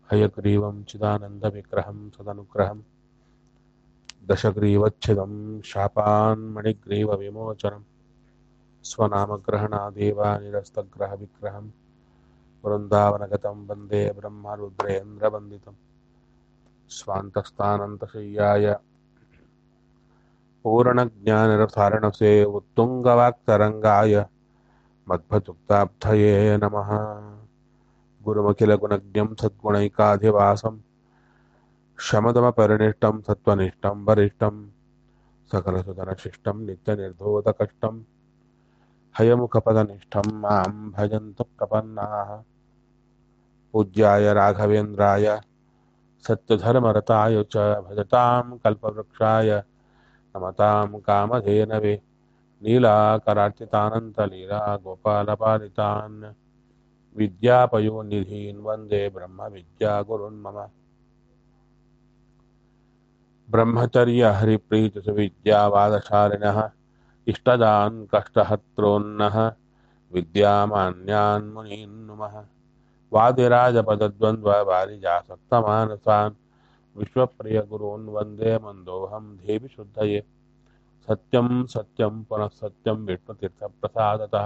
हयग्रीवं चिदानन्दविग्रहं सदनुग्रहं दशग्रीवच्छिदं शापान्मणिग्रीवविमोचनं स्वनामग्रहणादेव निरस्तग्रहविग्रहं वृन्दावनगतं वन्दे ब्रह्मरुद्रेन्द्रवन्दितं स्वान्तस्थानन्तशय्याय पूर्णज्ञानरसारणसे उत्तुङ्गवाक्तरङ्गाय मध्वदुग्धाब्धये नमः गुरुमखिलगुणज्ञं सद्गुणैकाधिवासं शमदमपरिनिष्टं सत्त्वनिष्ठं वरिष्ठं सकलसुतनशिष्टं नित्यनिर्धोतकष्टं हयमुखपदनिष्ठं मां भजन्तु प्रपन्नाः पूज्याय राघवेन्द्राय सत्यधर्मरताय च भजतां कल्पवृक्षाय नमतां कामधेनवे नीलाकरार्चितानन्तलीला गोपालपालितान् विद्यापयोनिधीन् वन्दे ब्रह्मविद्यागुरुन् मम ब्रह्मचर्यहरिप्रीतिसुविद्यावादशालिनः इष्टदान् कष्टहत्रोन्नः विद्यामान्यान् मुनीन् नुमः वादिराजपदद्वन्द्ववारिजासक्तमानसान् विश्वप्रियगुरून् वन्दे मन्दोऽहं देवि शुद्धये सत्यं सत्यं पुनः सत्यं विष्णुतीर्थप्रसादतः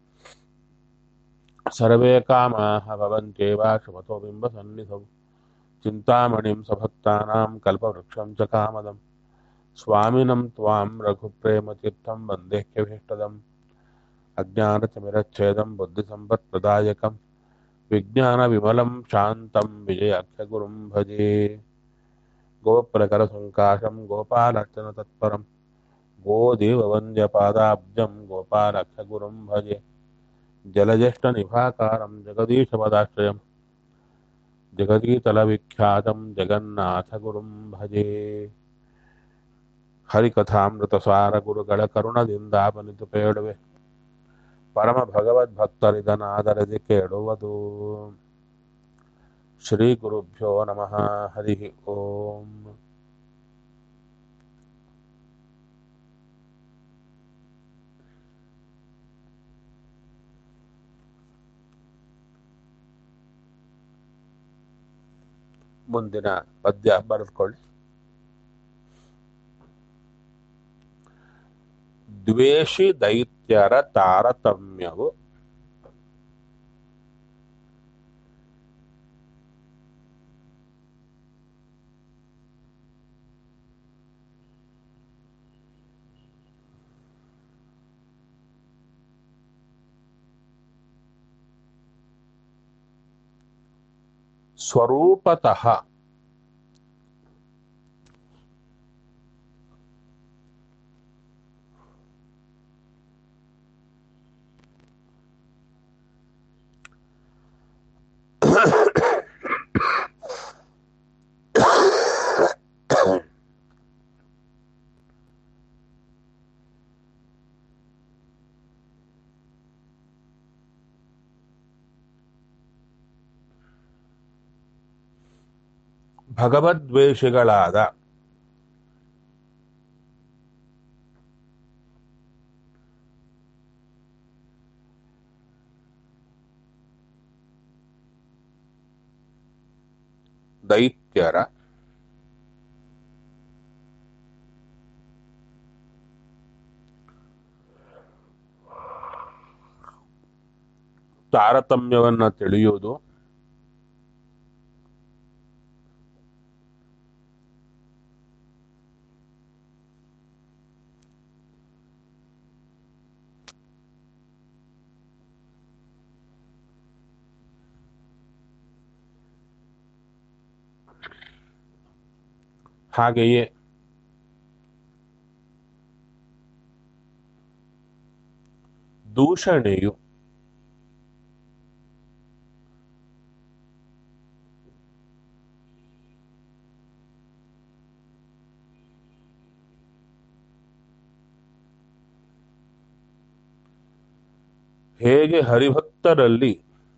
सर्वे कामाः भवन्त्येव शुभतो बिम्बसन्निधौ चिन्तामणिं सभक्तानां कल्पवृक्षं च कामदं स्वामिनं त्वां रघुप्रेमतीर्थं वन्देह्यभीष्टदम् अज्ञानतिमिरच्छेदं बुद्धिसम्पत्प्रदायकं विज्ञानविमलं शान्तं विजयाख्यगुरुं भजे गोप्रकरसङ्काशं गोपालर्चनतत्परं गोदेववन्द्यपादाब्जं गोपालख्यगुरुं भजे जलज्येष्ठनिभाकारं जगदीशपदाश्रयं जगदीतलविख्यातं जगन्नाथगुरुं भजे ಹರಿಕಥಾಮೃತಸಾರ ಕರುಣದಿಂದಾಪನಿತು ಪೇಳುವೆ ಪರಮ ಭಗವದ್ಭಕ್ತರಿದನಾದರದಿ ಕೇಳುವುದು ಶ್ರೀ ಗುರುಭ್ಯೋ ನಮಃ ಹರಿ ಓಂ ಮುಂದಿನ ಪದ್ಯ ಬರೆದುಕೊಳ್ಳಿ ದ್ವೇಷಿ ದೈತ್ಯರ ತಾರತಮ್ಯವು ಸ್ವರೂಪತಃ ಭಗವದ್ವೇಷಿಗಳಾದ ದೈತ್ಯರ ತಾರತಮ್ಯವನ್ನ ತಿಳಿಯುವುದು ಹಾಗೆಯೇ ದೂಷಣೆಯು ಹೇಗೆ ಹರಿಭಕ್ತರಲ್ಲಿ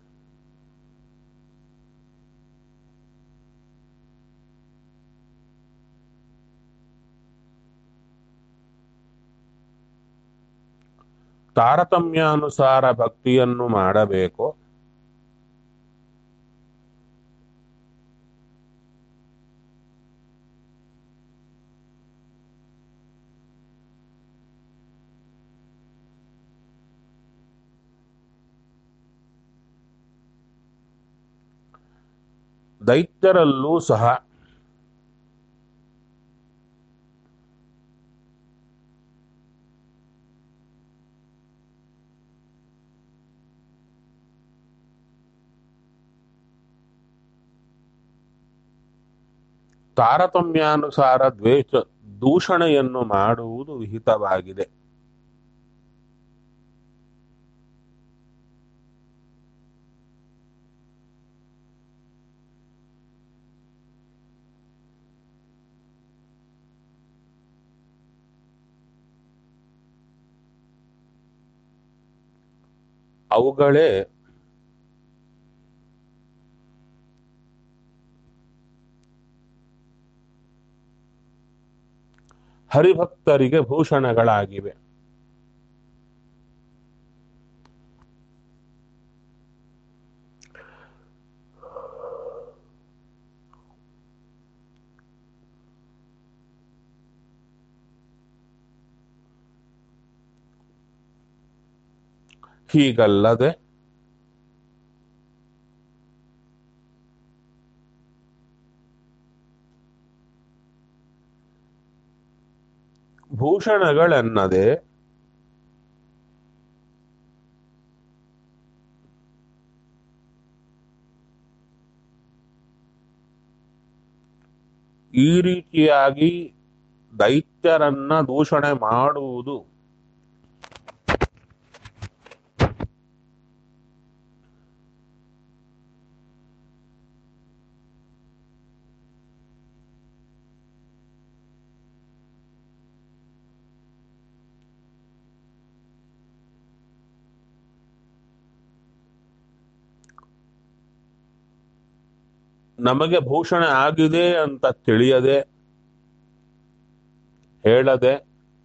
ತಾರತಮ್ಯಾನುಸಾರ ಭಕ್ತಿಯನ್ನು ಮಾಡಬೇಕು ದೈತ್ಯರಲ್ಲೂ ಸಹ ತಾರತಮ್ಯಾನುಸಾರ ದ್ವೇಷ ದೂಷಣೆಯನ್ನು ಮಾಡುವುದು ವಿಹಿತವಾಗಿದೆ ಅವುಗಳೇ ಹರಿಭಕ್ತರಿಗೆ ಭೂಷಣಗಳಾಗಿವೆ ಹೀಗಲ್ಲದೆ ಭೂಷಣಗಳೆನ್ನದೆ ಈ ರೀತಿಯಾಗಿ ದೈತ್ಯರನ್ನ ದೂಷಣೆ ಮಾಡುವುದು ನಮಗೆ ಭೂಷಣ ಆಗಿದೆ ಅಂತ ತಿಳಿಯದೆ ಹೇಳದೆ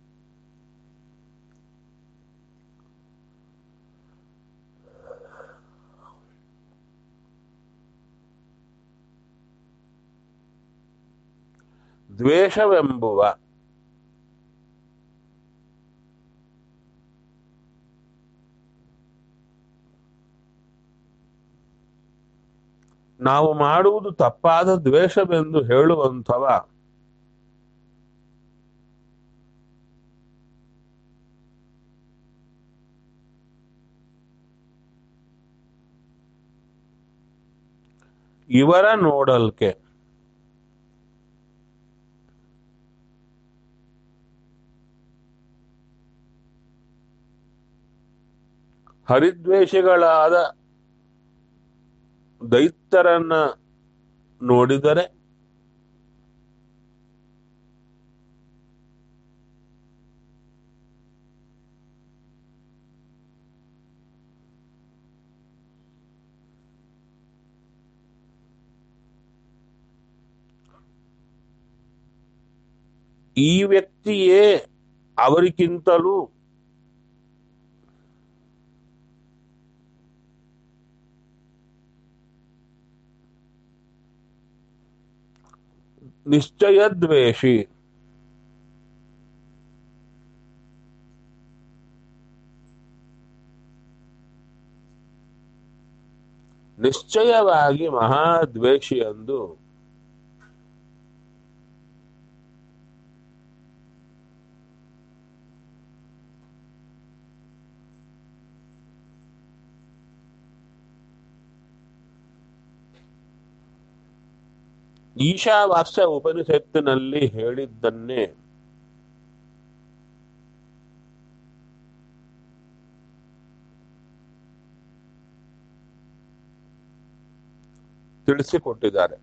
ದ್ವೇಷವೆಂಬುವ ನಾವು ಮಾಡುವುದು ತಪ್ಪಾದ ದ್ವೇಷವೆಂದು ಹೇಳುವಂಥವ ಇವರ ನೋಡಲ್ಕೆ ಹರಿದ್ವೇಷಿಗಳಾದ ದೈತ್ಯರನ್ನ ನೋಡಿದರೆ ಈ ವ್ಯಕ್ತಿಯೇ ಅವರಿಗಿಂತಲೂ ನಿಶ್ಚಯ ದ್ವೇಷಿ ನಿಶ್ಚಯವಾಗಿ ಮಹಾದ್ವೇಷಿ ಎಂದು ಈಶಾವಾಸ್ಯ ಉಪನಿಷತ್ತಿನಲ್ಲಿ ಹೇಳಿದ್ದನ್ನೇ ತಿಳಿಸಿಕೊಟ್ಟಿದ್ದಾರೆ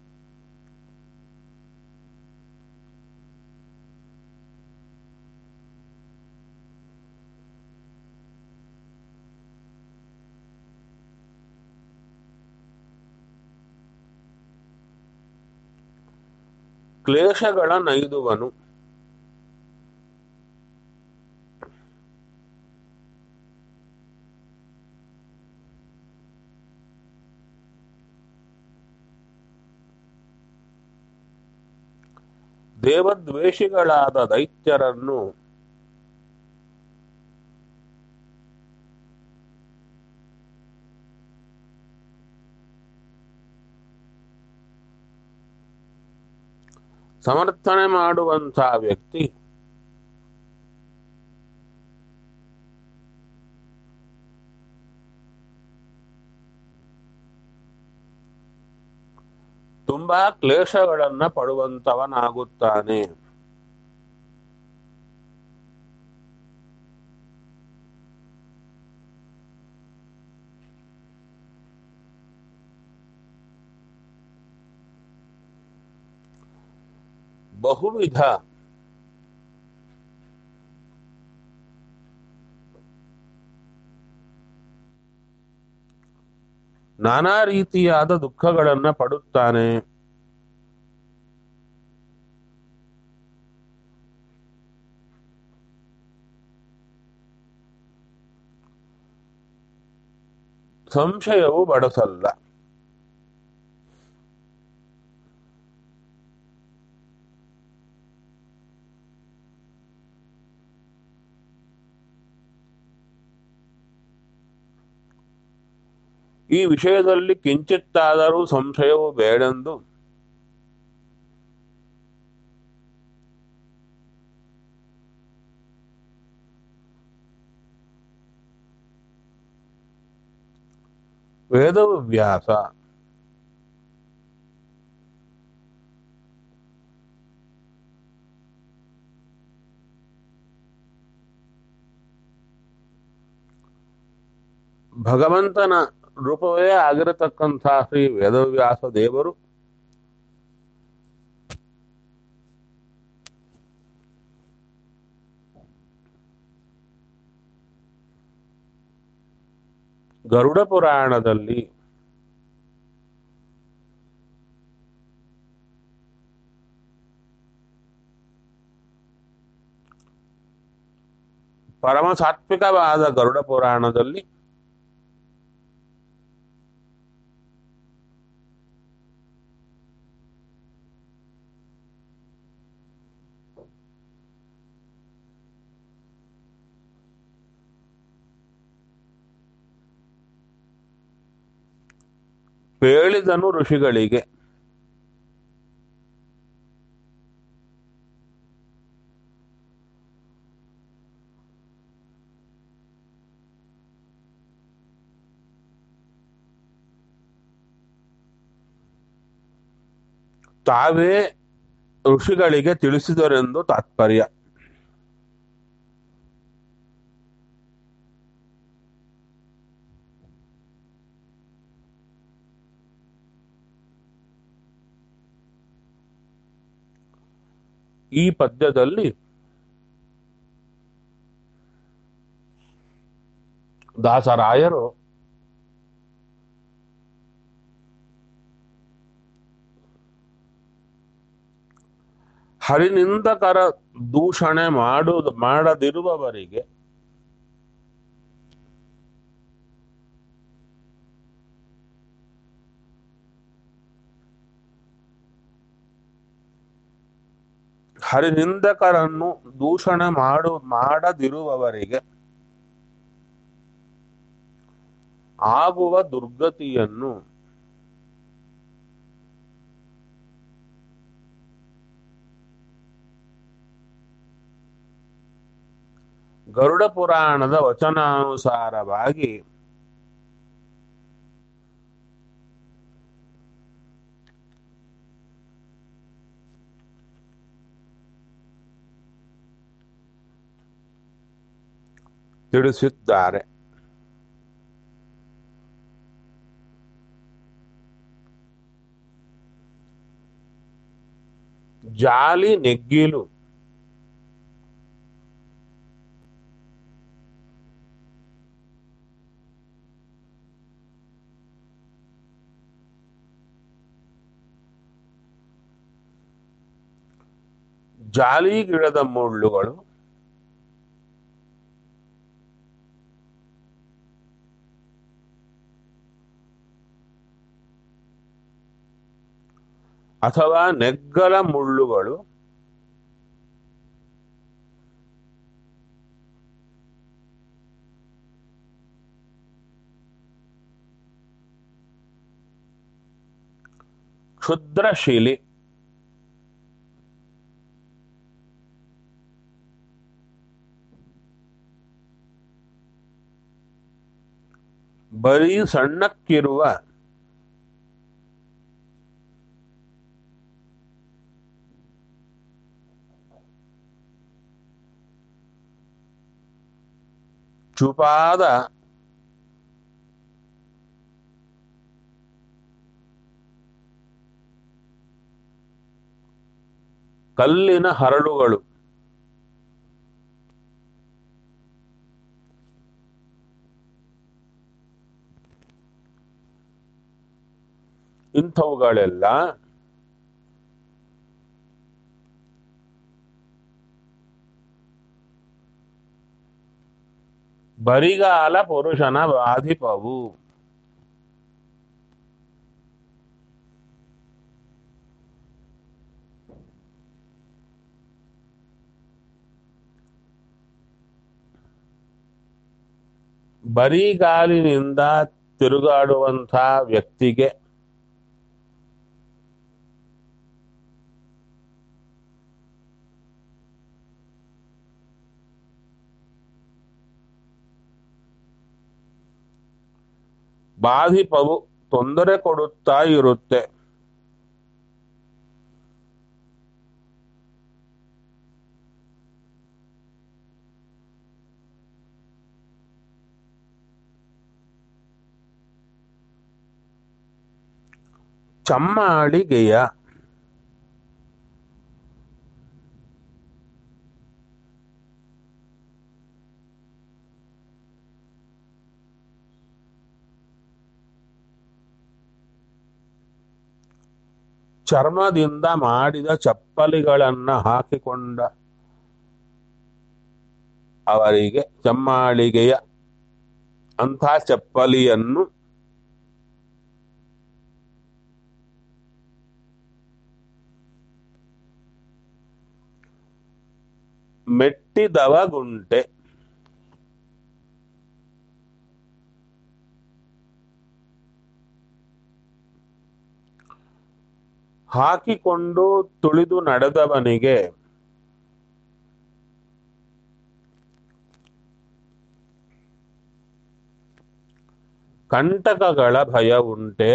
ಕ್ಲೇಶಗಳ ನೈದುವನು ದೇವದ್ವೇಷಿಗಳಾದ ದೈತ್ಯರನ್ನು ಸಮರ್ಥನೆ ಮಾಡುವಂಥ ವ್ಯಕ್ತಿ ತುಂಬಾ ಕ್ಲೇಶಗಳನ್ನ ಪಡುವಂತವನಾಗುತ್ತಾನೆ ಬಹುವಿಧ ನಾನಾ ರೀತಿಯಾದ ದುಃಖಗಳನ್ನ ಪಡುತ್ತಾನೆ ಸಂಶಯವು ಬಡಸಲ್ಲ ಈ ವಿಷಯದಲ್ಲಿ ಕಿಂಚಿತ್ತಾದರೂ ಸಂಶಯವು ಬೇಡೆಂದು ವೇದವ್ಯಾಸ ಭಗವಂತನ ರೂಪವೇ ಆಗಿರತಕ್ಕಂಥ ಶ್ರೀ ವೇದವ್ಯಾಸ ದೇವರು ಗರುಡ ಪುರಾಣದಲ್ಲಿ ಪರಮ ಸಾತ್ವಿಕವಾದ ಗರುಡ ಪುರಾಣದಲ್ಲಿ ಹೇಳಿದನು ಋಷಿಗಳಿಗೆ ತಾವೇ ಋಷಿಗಳಿಗೆ ತಿಳಿಸಿದರೆಂದು ತಾತ್ಪರ್ಯ ಈ ಪದ್ಯದಲ್ಲಿ ದಾಸರಾಯರು ಹರಿನಿಂದಕರ ದೂಷಣೆ ಮಾಡುವುದು ಮಾಡದಿರುವವರಿಗೆ ಹರಿನಿಂದಕರನ್ನು ದೂಷಣೆ ಮಾಡು ಮಾಡದಿರುವವರಿಗೆ ಆಗುವ ದುರ್ಗತಿಯನ್ನು ಗರುಡ ಪುರಾಣದ ವಚನಾನುಸಾರವಾಗಿ ತಿಳಿಸಿದ್ದಾರೆ ಜಾಲಿ ನೆಗ್ಗಿಲು ಜಾಲಿ ಗಿಡದ ಮುಳ್ಳುಗಳು ಅಥವಾ ನೆಗ್ಗಲ ಮುಳ್ಳುಗಳು ಕ್ಷುದ್ರಶೀಲಿ ಬರೀ ಸಣ್ಣಕ್ಕಿರುವ ಚುಪಾದ ಕಲ್ಲಿನ ಹರಳುಗಳು ಇಂಥವುಗಳೆಲ್ಲ ಬರಿಗಾಲ ಪುರುಷನ ಬಾಧಿಪವು ಬರಿಗಾಲಿನಿಂದ ತಿರುಗಾಡುವಂಥ ವ್ಯಕ್ತಿಗೆ ಬಾಧಿಪವು ತೊಂದರೆ ಕೊಡುತ್ತಾ ಇರುತ್ತೆ ಚಮ್ಮಾಳಿಗೆಯ ಚರ್ಮದಿಂದ ಮಾಡಿದ ಚಪ್ಪಲಿಗಳನ್ನ ಹಾಕಿಕೊಂಡ ಅವರಿಗೆ ಚಮ್ಮಾಳಿಗೆಯ ಅಂಥ ಚಪ್ಪಲಿಯನ್ನು ಮೆಟ್ಟಿದವ ಗುಂಟೆ ಹಾಕಿಕೊಂಡು ತುಳಿದು ನಡೆದವನಿಗೆ ಕಂಟಕಗಳ ಭಯ ಉಂಟೆ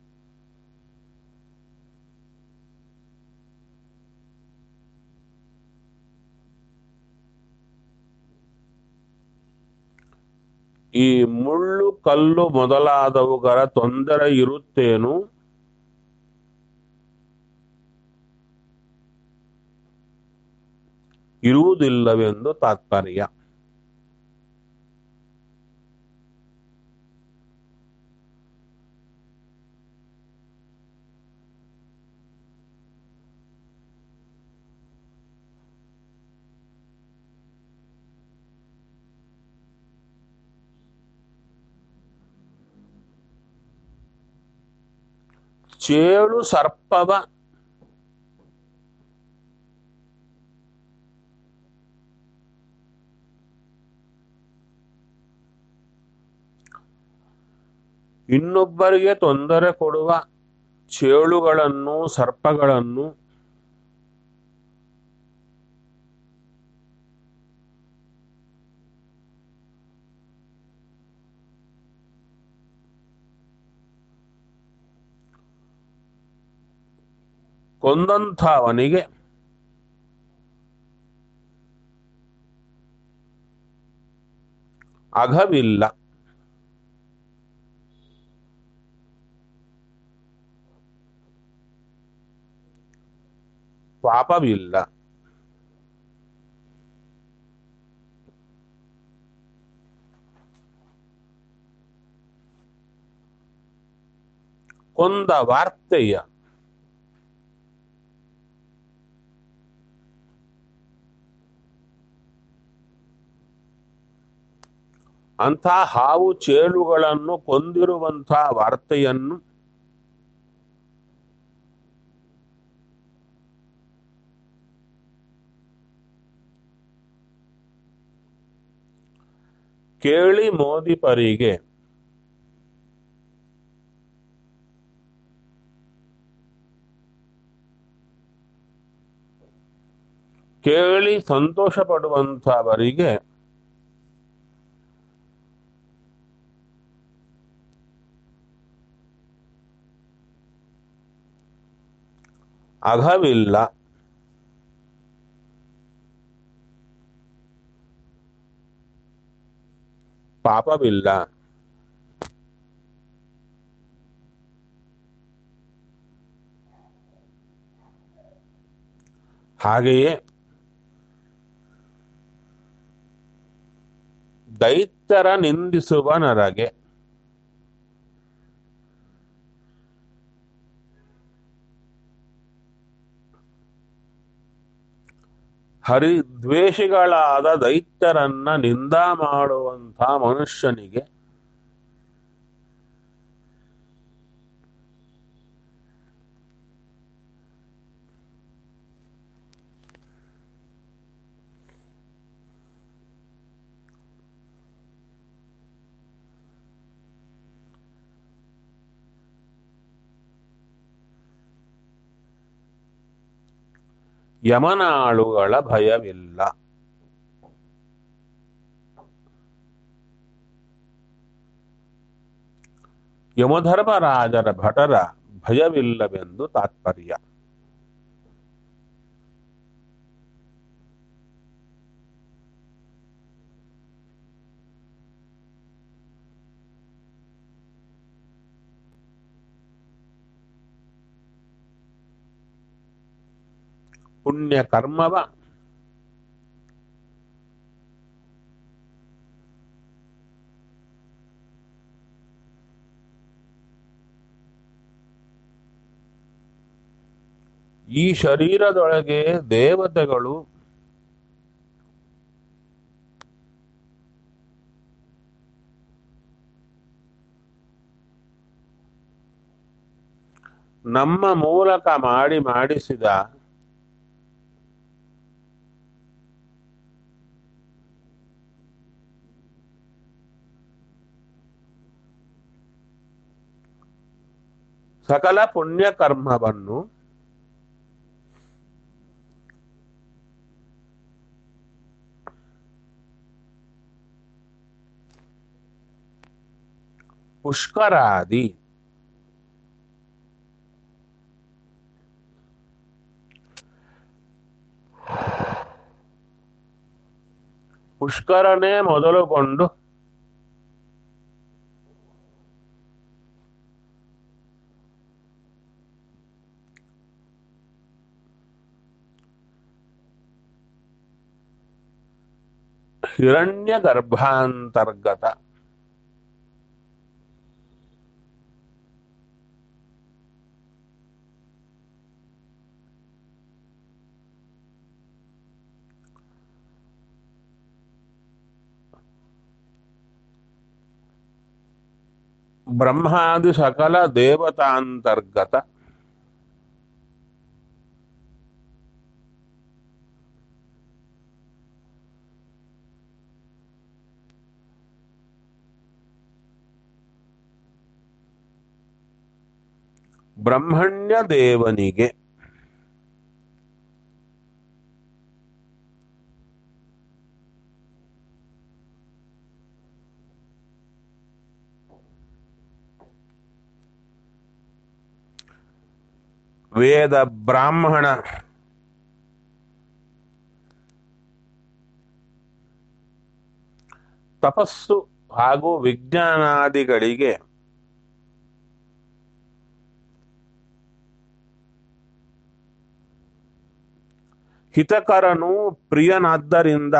ಈ ಮುಳ್ಳು ಕಲ್ಲು ಮೊದಲಾದವುಗಳ ತೊಂದರೆ ಇರುತ್ತೇನು ಇರುವುದಿಲ್ಲವೆಂದು ತಾತ್ಪರ್ಯ ಚೇಳು ಸರ್ಪವ ಇನ್ನೊಬ್ಬರಿಗೆ ತೊಂದರೆ ಕೊಡುವ ಚೇಳುಗಳನ್ನು ಸರ್ಪಗಳನ್ನು ಕೊಂದಂಥವನಿಗೆ ಅಘವಿಲ್ಲ ಪಾಪವಿಲ್ಲ ಕೊಂದ ವಾರ್ತೆಯ ಅಂಥ ಹಾವು ಚೇಳುಗಳನ್ನು ಕೊಂದಿರುವಂಥ ವಾರ್ತೆಯನ್ನು ಕೇಳಿ ಮೋದಿಪರಿಗೆ ಕೇಳಿ ಸಂತೋಷ ಪಡುವಂಥವರಿಗೆ ಅಘವಿಲ್ಲ ಪಾಪವಿಲ್ಲ ಹಾಗೆಯೇ ದೈತ್ಯರ ನಿಂದಿಸುವ ನರಗೆ ಹರಿದ್ವೇಷಿಗಳಾದ ದೈತ್ಯರನ್ನ ನಿಂದ ಮಾಡುವಂಥ ಮನುಷ್ಯನಿಗೆ ಯಮನಾಳುಗಳ ಭಯವಿಲ್ಲ ಯಮಧರ್ಮರಾಜರ ಭಟರ ಭಯವಿಲ್ಲವೆಂದು ತಾತ್ಪರ್ಯ ಪುಣ್ಯ ಕರ್ಮವ ಈ ಶರೀರದೊಳಗೆ ದೇವತೆಗಳು ನಮ್ಮ ಮೂಲಕ ಮಾಡಿ ಮಾಡಿಸಿದ ಸಕಲ ಪುಣ್ಯ ಕರ್ಮವನ್ನು ಪುಷ್ಕರಾದಿ ಪುಷ್ಕರನೇ ಮೊದಲುಗೊಂಡು ಹಿರಣ್ಯ ಗರ್ಭಾಂತರ್ಗತ ಬ್ರಹ್ಮಾದಿ ಸಕಲ ದೇವತಾಂತರ್ಗತ ಬ್ರಹ್ಮಣ್ಯ ದೇವನಿಗೆ ವೇದ ಬ್ರಾಹ್ಮಣ ತಪಸ್ಸು ಹಾಗೂ ವಿಜ್ಞಾನಾದಿಗಳಿಗೆ ಹಿತಕರನು ಪ್ರಿಯನಾದ್ದರಿಂದ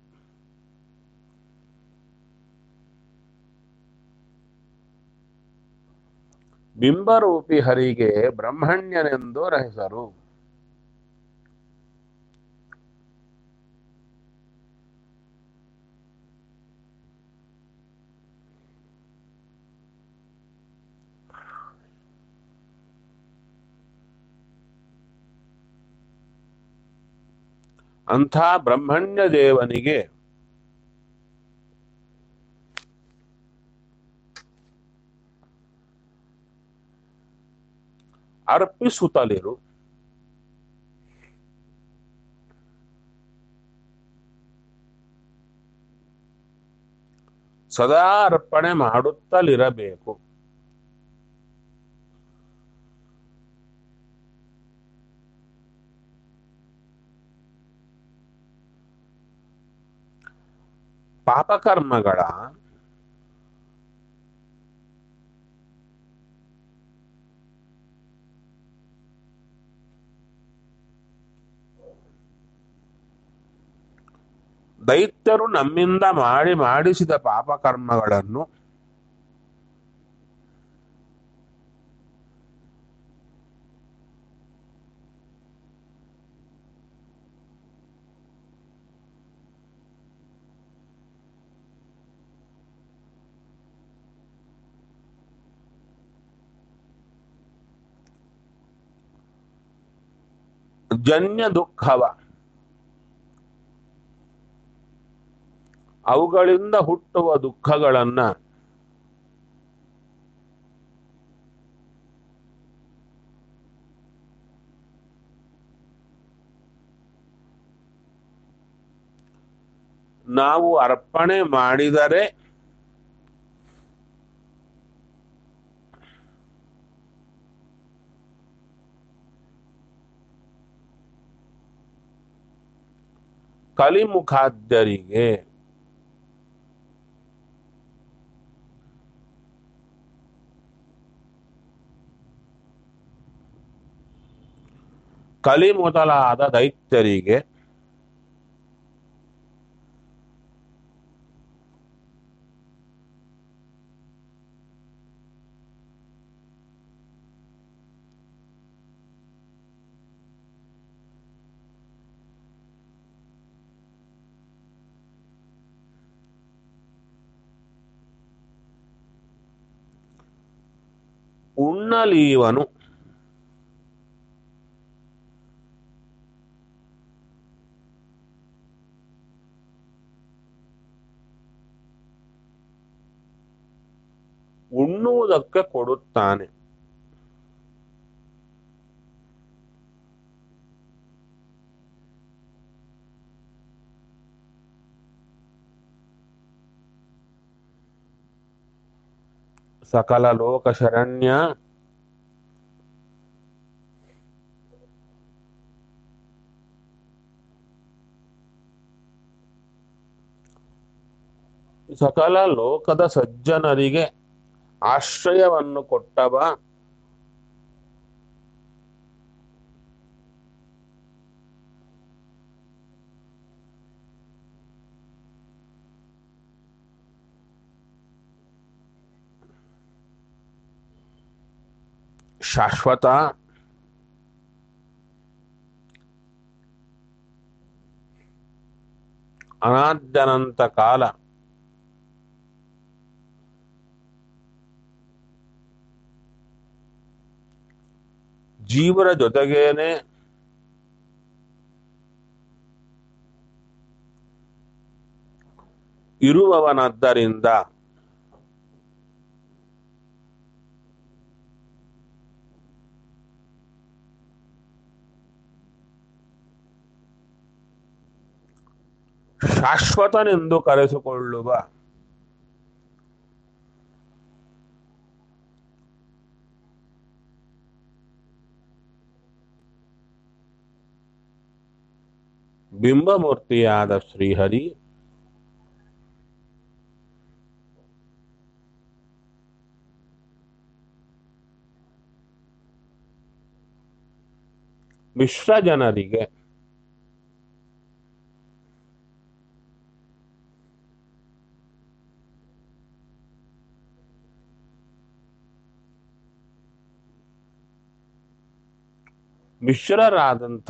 ಬಿಂಬರೂಪಿ ಹರಿಗೆ ಬ್ರಹ್ಮಣ್ಯನೆಂದು ಹೆಸರು ಅಂಥ ಬ್ರಹ್ಮಣ್ಯ ದೇವನಿಗೆ ಅರ್ಪಿಸುತ್ತಲಿರು ಸದಾ ಅರ್ಪಣೆ ಮಾಡುತ್ತಲಿರಬೇಕು ಪಾಪಕರ್ಮಗಳ ದೈತ್ಯರು ನಮ್ಮಿಂದ ಮಾಡಿ ಮಾಡಿಸಿದ ಪಾಪಕರ್ಮಗಳನ್ನು ಜನ್ಯ ದುಃಖವ ಅವುಗಳಿಂದ ಹುಟ್ಟುವ ದುಃಖಗಳನ್ನ ನಾವು ಅರ್ಪಣೆ ಮಾಡಿದರೆ ಕಲಿಮುಖಾದ್ಯರಿಗೆ ಕಲಿ ಮೊದಲಾದ ದೈತ್ಯರಿಗೆ ಉಣ್ಣಲೀವನು ಉಣ್ಣುವುದಕ್ಕೆ ಕೊಡುತ್ತಾನೆ ಸಕಲ ಲೋಕ ಶರಣ್ಯ ಸಕಲ ಲೋಕದ ಸಜ್ಜನರಿಗೆ ಆಶ್ರಯವನ್ನು ಕೊಟ್ಟವ ಶಾಶ್ವತ ಅನಾದ್ಯನಂತ ಕಾಲ ಜೀವರ ಜೊತೆಗೇನೆ ಇರುವವನದ್ದರಿಂದ ಶಾಶ್ವತನೆಂದು ಕರೆಸಿಕೊಳ್ಳುವ ಬಿಂಬಮೂರ್ತಿಯಾದ ಶ್ರೀಹರಿ ಮಿಶ್ರ ಜನರಿಗೆ ಮಿಶ್ರರಾದಂಥ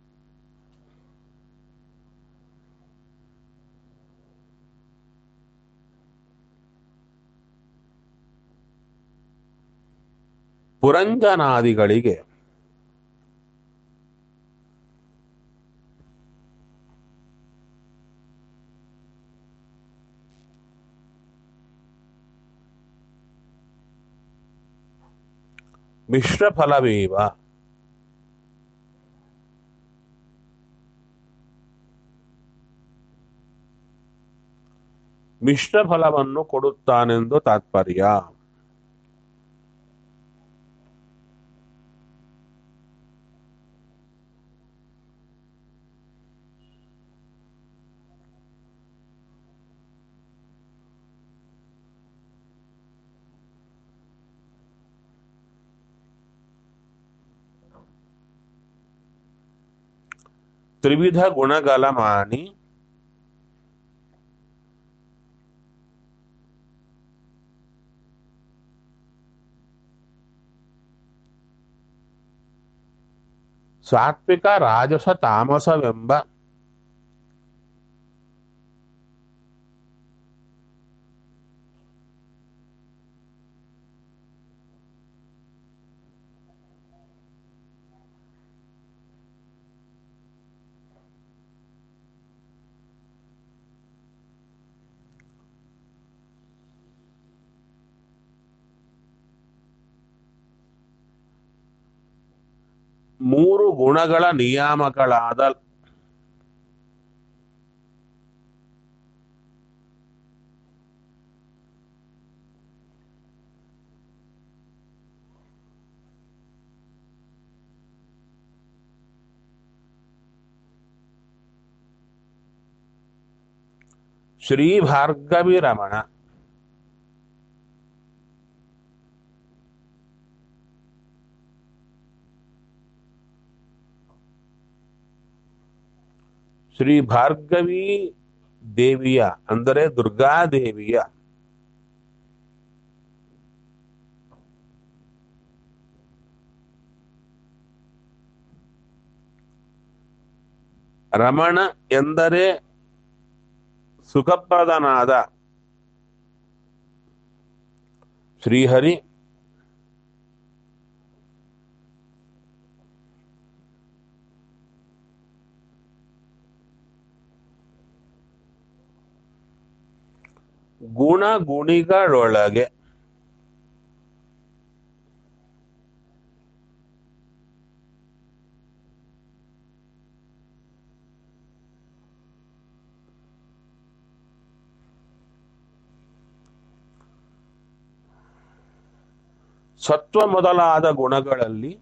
ಪುರಂಜನಾದಿಗಳಿಗೆ ಮಿಶ್ರ ಫಲವೇವ ಮಿಶ್ರ ಫಲವನ್ನು ಕೊಡುತ್ತಾನೆಂದು ತಾತ್ಪರ್ಯ ತ್ರಿವಿಧ ಗುಣಗಳ ಮಾನಿ ಸಾತ್ವಿಕ ರಾಜಸ ತಾಮಸವೆಂಬ ಮೂರು ಗುಣಗಳ ನಿಯಾಮಕಳಾದ ಶ್ರೀ ಭಾರ್ಗವಿ ರಮಣ ಶ್ರೀ ಭಾರ್ಗವಿ ದೇವಿಯ ಅಂದರೆ ದುರ್ಗಾದೇವಿಯ ರಮಣ ಎಂದರೆ ಸುಖಪ್ರದನಾದ ಶ್ರೀಹರಿ ಗುಣ ಗುಣಿಗಳೊಳಗೆ ಸತ್ವ ಮೊದಲಾದ ಗುಣಗಳಲ್ಲಿ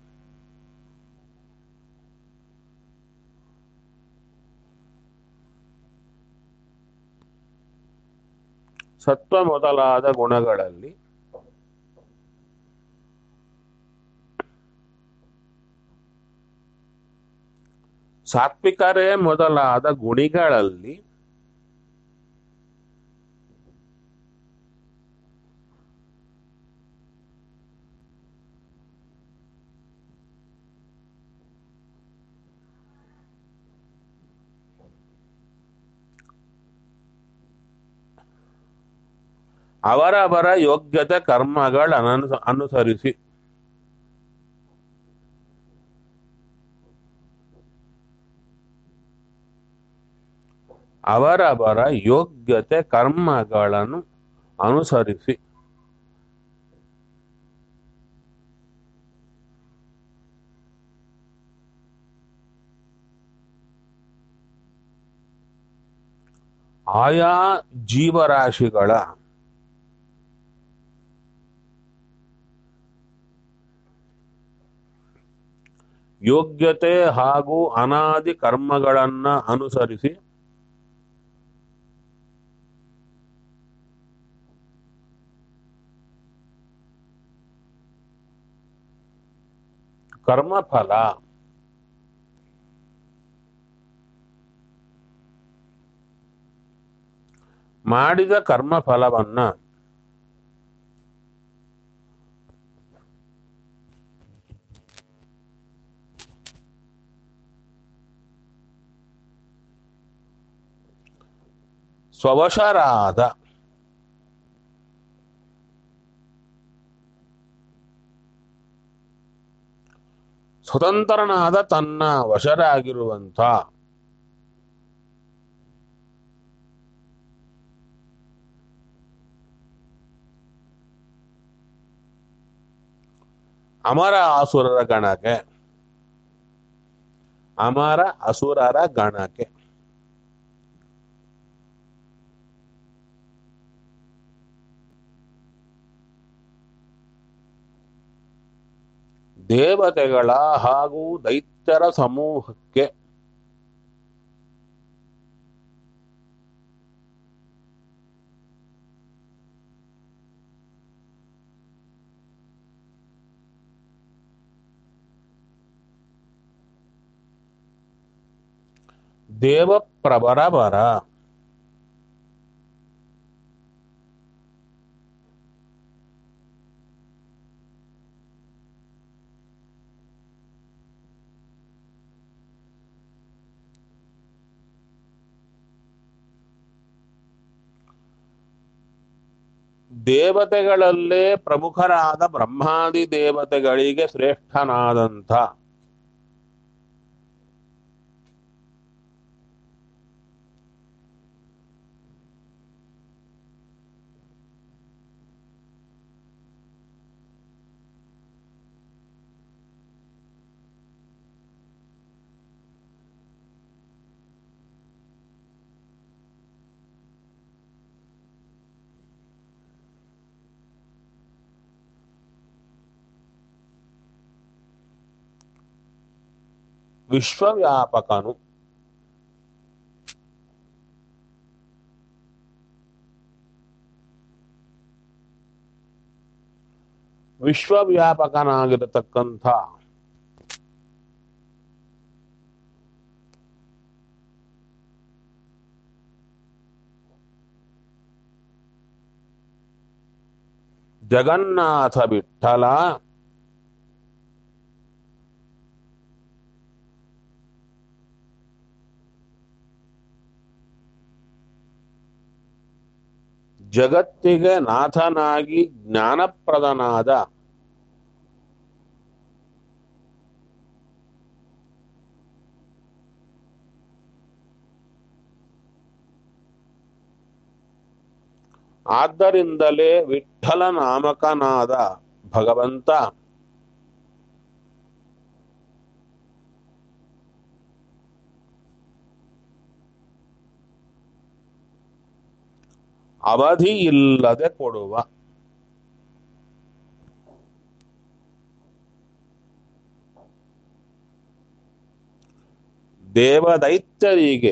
ಸತ್ವ ಮೊದಲಾದ ಗುಣಗಳಲ್ಲಿ ಸಾತ್ವಿಕರೇ ಮೊದಲಾದ ಗುಣಿಗಳಲ್ಲಿ ಅವರವರ ಯೋಗ್ಯತೆ ಕರ್ಮಗಳ ಅನುಸರಿಸಿ ಅವರವರ ಯೋಗ್ಯತೆ ಕರ್ಮಗಳನ್ನು ಅನುಸರಿಸಿ ಆಯಾ ಜೀವರಾಶಿಗಳ ಯೋಗ್ಯತೆ ಹಾಗೂ ಅನಾದಿ ಕರ್ಮಗಳನ್ನ ಅನುಸರಿಸಿ ಕರ್ಮಫಲ ಮಾಡಿದ ಕರ್ಮಫಲವನ್ನ ಸ್ವವಶರಾದ ಸ್ವತಂತ್ರನಾದ ತನ್ನ ವಶರಾಗಿರುವಂಥ ಅಮರ ಅಸುರರ ಗಣಕ್ಕೆ ಅಮರ ಅಸುರರ ಗಣಕ್ಕೆ ದೇವತೆಗಳ ಹಾಗೂ ದೈತ್ಯರ ಸಮೂಹಕ್ಕೆ ದೇವಪ್ರವರ ವರ ದೇವತೆಗಳಲ್ಲೇ ಪ್ರಮುಖರಾದ ಬ್ರಹ್ಮಾದಿ ದೇವತೆಗಳಿಗೆ ಶ್ರೇಷ್ಠನಾದಂಥ ವಿಶ್ವವ್ಯಾಪಕನು ವಿಶ್ವವ್ಯಾಪಕನಾಗಿರತಕ್ಕಂಥ ಜಗನ್ನಾಥ ವಿಠಲ ಜಗತ್ತಿಗೆ ನಾಥನಾಗಿ ಜ್ಞಾನಪ್ರದನಾದ ಆದ್ದರಿಂದಲೇ ವಿಠಲ ನಾಮಕನಾದ ಭಗವಂತ ಅವಧಿ ಇಲ್ಲದೆ ಕೊಡುವ ದೇವದೈತ್ಯರಿಗೆ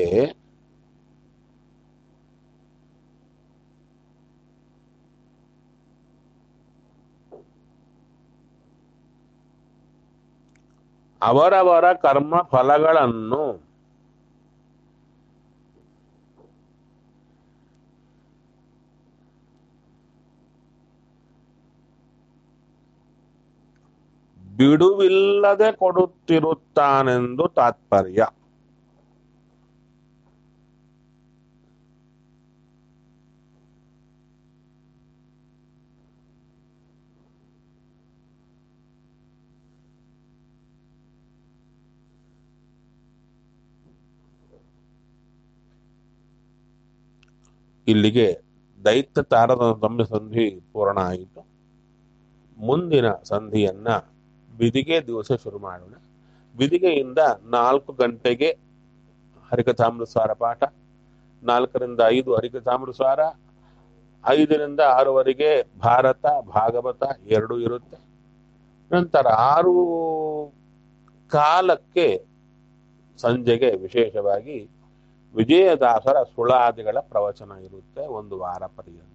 ಅವರವರ ಕರ್ಮ ಫಲಗಳನ್ನು ಬಿಡುವಿಲ್ಲದೆ ಕೊಡುತ್ತಿರುತ್ತಾನೆಂದು ತಾತ್ಪರ್ಯ ಇಲ್ಲಿಗೆ ದೈತ್ಯ ತಾರದ ತಮ್ಮ ಸಂಧಿ ಪೂರ್ಣ ಆಯಿತು ಮುಂದಿನ ಸಂಧಿಯನ್ನ ಬಿದಿಗೆ ದಿವಸ ಶುರು ಮಾಡೋಣ ಬಿದಿಗೆಯಿಂದ ನಾಲ್ಕು ಗಂಟೆಗೆ ಹರಿಕಥಾಮೃತಸಾರ ಪಾಠ ನಾಲ್ಕರಿಂದ ಐದು ಹರಿಕಥಾಮೃತಸಾರ ಐದರಿಂದ ಆರೂವರೆಗೆ ಭಾರತ ಭಾಗವತ ಎರಡು ಇರುತ್ತೆ ನಂತರ ಆರು ಕಾಲಕ್ಕೆ ಸಂಜೆಗೆ ವಿಶೇಷವಾಗಿ ವಿಜಯದಾಸರ ಸುಳಾದಿಗಳ ಪ್ರವಚನ ಇರುತ್ತೆ ಒಂದು ವಾರ ಪರ್ಯಂತ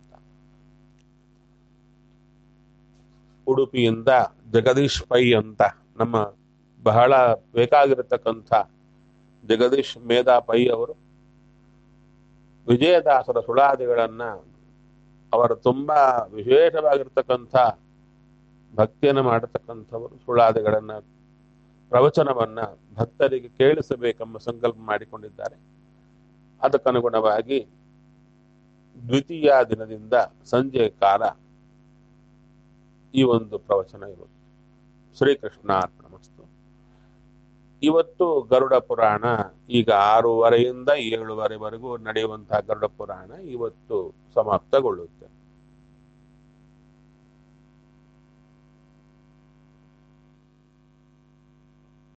ಉಡುಪಿಯಿಂದ ಜಗದೀಶ್ ಪೈ ಅಂತ ನಮ್ಮ ಬಹಳ ಬೇಕಾಗಿರತಕ್ಕಂಥ ಜಗದೀಶ್ ಮೇಧಾ ಪೈ ಅವರು ವಿಜಯದಾಸರ ಸುಳಾದಿಗಳನ್ನ ಅವರು ತುಂಬಾ ವಿಶೇಷವಾಗಿರ್ತಕ್ಕಂಥ ಭಕ್ತಿಯನ್ನು ಮಾಡತಕ್ಕಂಥವರು ಸುಳಾದಿಗಳನ್ನ ಪ್ರವಚನವನ್ನ ಭಕ್ತರಿಗೆ ಕೇಳಿಸಬೇಕೆಂಬ ಸಂಕಲ್ಪ ಮಾಡಿಕೊಂಡಿದ್ದಾರೆ ಅದಕ್ಕನುಗುಣವಾಗಿ ದ್ವಿತೀಯ ದಿನದಿಂದ ಸಂಜೆ ಕಾಲ ಈ ಒಂದು ಪ್ರವಚನ ಇರುತ್ತೆ ಶ್ರೀಕೃಷ್ಣಾರ್ಪಣಮಸ್ತು ಇವತ್ತು ಗರುಡ ಪುರಾಣ ಈಗ ಆರೂವರೆಯಿಂದ ಏಳುವರೆವರೆಗೂ ನಡೆಯುವಂತಹ ಗರುಡ ಪುರಾಣ ಇವತ್ತು ಸಮಾಪ್ತಗೊಳ್ಳುತ್ತೆ